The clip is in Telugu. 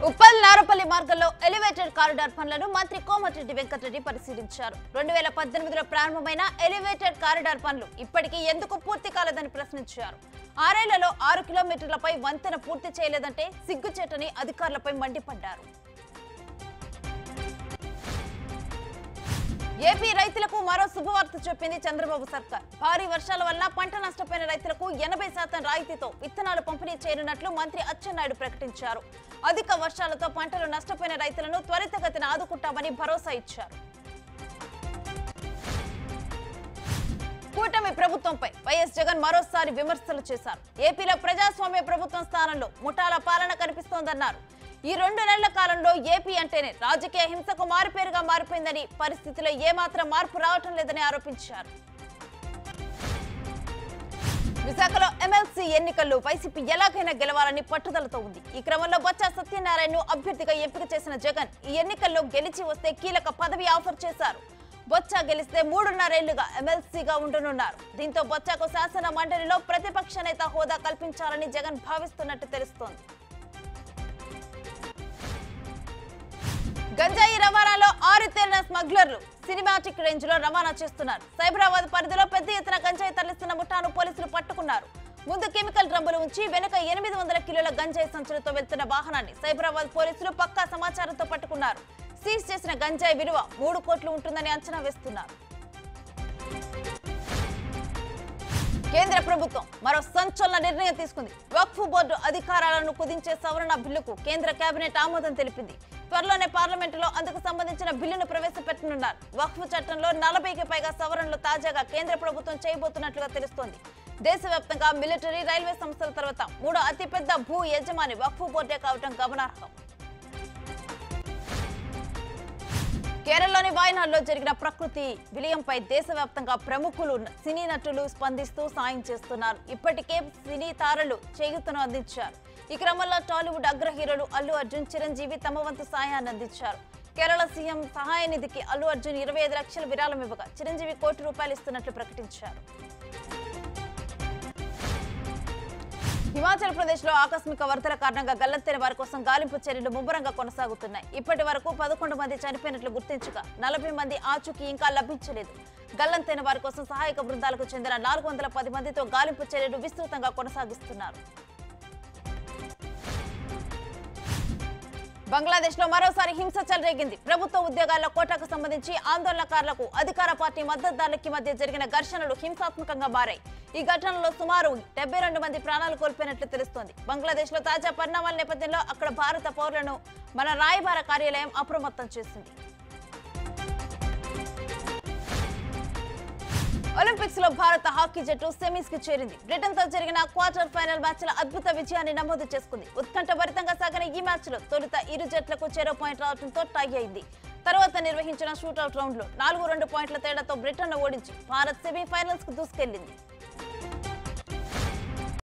ఉప్పల్ నారపల్లి మార్గంలో ఎలివేటెడ్ కారిడార్ పనులను మంత్రి కోమటిరెడ్డి వెంకటరెడ్డి పరిశీలించారు రెండు వేల పద్దెనిమిదిలో ప్రారంభమైన ఎలివేటెడ్ కారిడార్ పనులు ఇప్పటికీ ఎందుకు పూర్తి కాలేదని ప్రశ్నించారు ఆరేళ్లలో ఆరు కిలోమీటర్లపై వంతెన పూర్తి చేయలేదంటే సిగ్గుచేటని అధికారులపై మండిపడ్డారు ఏపీ రైతులకు మరో శుభవార్త చెప్పింది చంద్రబాబు సర్కార్ భారీ వర్షాల వల్ల పంట నష్టపోయిన రైతులకు ఎనభై శాతం రాయితీతో విత్తనాలు పంపిణీ చేయనున్నట్లు మంత్రి అచ్చెన్నాయుడు ప్రకటించారు అధిక వర్షాలతో పంటలు నష్టపోయిన రైతులను త్వరితగతిన ఆదుకుంటామని భరోసా ఇచ్చారు కూటమి ప్రభుత్వంపై వైఎస్ జగన్ మరోసారి విమర్శలు చేశారు ఏపీలో ప్రజాస్వామ్య ప్రభుత్వం స్థానంలో ముఠాల పాలన కనిపిస్తోందన్నారు ఈ రెండు నెలల కాలంలో ఏపీ అంటేనే రాజకీయ హింసకు మారుపేరుగా మారిపోయిందని పరిస్థితిలో ఏమాత్రం మార్పు రావటం లేదని ఆరోపించారు విశాఖలో ఎమ్మెల్సీ ఎన్నికల్లో వైసీపీ ఎలాగైనా గెలవాలని పట్టుదలతో ఉంది ఈ క్రమంలో బొత్స సత్యనారాయణను అభ్యర్థిగా ఎంపిక చేసిన జగన్ ఈ ఎన్నికల్లో గెలిచి వస్తే కీలక పదవి ఆఫర్ చేశారు బొత్స గెలిస్తే మూడున్నరేళ్లుగా ఎమ్మెల్సీగా ఉండనున్నారు దీంతో బొత్సకు శాసన మండలిలో ప్రతిపక్ష నేత హోదా కల్పించాలని జగన్ భావిస్తున్నట్టు తెలుస్తోంది గంజాయి రవాణాలో ఆరుతేరిన స్మగ్లర్లు సినిమాటిక్ రేంజ్ లో రవాణా చేస్తున్నారు సైబరాబాద్ పరిధిలో పెద్ద ఎత్తున గంజాయి తరలిస్తున్న ముఠాను పోలీసులు పట్టుకున్నారు ముందు కెమికల్ డ్రమ్ములు ఉంచి వెనుక ఎనిమిది వందల కిలోల గంజాయి సంచులతో వెళ్తున్న వాహనాన్ని సైబరాబాద్ పోలీసులు పక్కా సమాచారంతో పట్టుకున్నారు సీజ్ చేసిన గంజాయి విలువ మూడు కోట్లు ఉంటుందని అంచనా వేస్తున్నారు కేంద్ర ప్రభుత్వం మరో సంచలన నిర్ణయం తీసుకుంది వక్ఫ్ బోర్డు అధికారాలను కుదించే సవరణ బిల్లుకు కేంద్ర కేబినెట్ ఆమోదం తెలిపింది త్వరలోనే పార్లమెంటులో అందుకు సంబంధించిన బిల్లును ప్రవేశపెట్టనున్నారు వక్ఫ్ చట్టంలో నలభైకి పైగా సవరణలు తాజాగా కేంద్ర ప్రభుత్వం చేయబోతున్నట్లుగా తెలుస్తోంది దేశవ్యాప్తంగా మిలిటరీ రైల్వే సంస్థల తర్వాత మూడో అతిపెద్ద భూ యజమాని వక్ఫ్ బోర్డే కావడం గమనార్హం కేరళలోని వాయనాడ్లో జరిగిన ప్రకృతి విలయంపై దేశవ్యాప్తంగా ప్రముఖులు సినీ నటులు స్పందిస్తూ సాయం చేస్తున్నారు ఇప్పటికే సినీ తారలు చేయుతను అందించారు ఈ క్రమంలో టాలీవుడ్ అగ్ర హీరోలు అల్లు అర్జున్ చిరంజీవి తమ వంతు సాయాన్ని అందించారు కేరళ సీఎం సహాయ నిధికి అల్లు అర్జున్ ఇరవై ఐదు లక్షల విరాళం ఇవ్వగా చిరంజీవి కోటి రూపాయలు ఇస్తున్నట్లు ప్రకటించారు హిమాచల్ ప్రదేశ్ లో ఆకస్మిక వరదల కారణంగా గల్లంతైన వారి కోసం గాలింపు చర్యలు ముమ్మరంగా కొనసాగుతున్నాయి ఇప్పటి వరకు పదకొండు మంది చనిపోయినట్లు గుర్తించగా నలభై మంది ఆచూకీ ఇంకా లభించలేదు గల్లంతైన వారి కోసం సహాయక బృందాలకు చెందిన నాలుగు వందల పది మందితో గాలింపు చర్యలు విస్తృతంగా కొనసాగిస్తున్నారు బంగ్లాదేశ్ లో మరోసారి హింస చెలరేగింది ప్రభుత్వ ఉద్యోగాల్లో కోటాకు సంబంధించి ఆందోళనకారులకు అధికార పార్టీ మద్దతుదారులకి మధ్య జరిగిన ఘర్షణలు హింసాత్మకంగా మారాయి ఈ ఘటనలో సుమారు డెబ్బై రెండు మంది ప్రాణాలు కోల్పోయినట్లు తెలుస్తోంది బంగ్లాదేశ్ లో తాజా పరిణామాల నేపథ్యంలో అక్కడ భారత పౌరులను మన రాయబార కార్యాలయం అప్రమత్తం చేసింది ఒలింపిక్స్ లో భారత హాకీ జట్టు సెమీస్ కి చేరింది బ్రిటన్ తో జరిగిన క్వార్టర్ ఫైనల్ మ్యాచ్ లో అద్భుత విజయాన్ని నమోదు చేసుకుంది ఉత్కంఠభరితంగా సాగిన ఈ మ్యాచ్ లో తొలుత ఇరు జట్లకు చెరో పాయింట్ రావడంతో టై అయింది తర్వాత నిర్వహించిన షూటౌట్ రౌండ్ లో నాలుగు రెండు పాయింట్ల తేడాతో బ్రిటన్ ఓడించి భారత్ సెమీఫైనల్స్ కు దూసుకెళ్లింది